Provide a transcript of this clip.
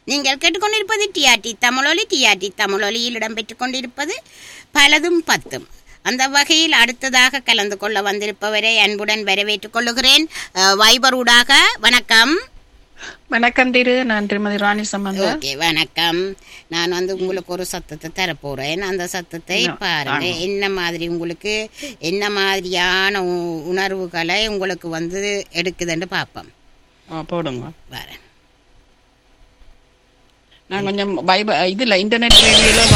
நீங்கள் கேட்டுக்கொண்டிருப்பது டிஆர்டி தமிழொலி டிஆர்டி தமிழொலியில் இடம்பெற்றுக் கொண்டிருப்பது பலதும் பத்தும் அந்த வகையில் அடுத்ததாக கலந்து கொள்ள வந்திருப்பவரை அன்புடன் வரவேற்றுக் கொள்ளுகிறேன் அஹ், வைபர் ஊடாக வணக்கம் வணக்கம் திரு நான் திருமதி ராணி சம்பந்தர் ஓகே வணக்கம் நான் வந்து உங்களுக்கு ஒரு சத்தத்தை தரப்போறேன் அந்த சத்தத்தை பாருங்க என்ன மாதிரி உங்களுக்கு என்ன மாதிரியான உ- உணர்வுகளை உங்களுக்கு வந்து எடுக்குதுன்னு பார்ப்போம் ஆ, போடுங்க வரேன் நான் கொஞ்சம் வைப இதுல இன்டர்நெட் ரேடியோல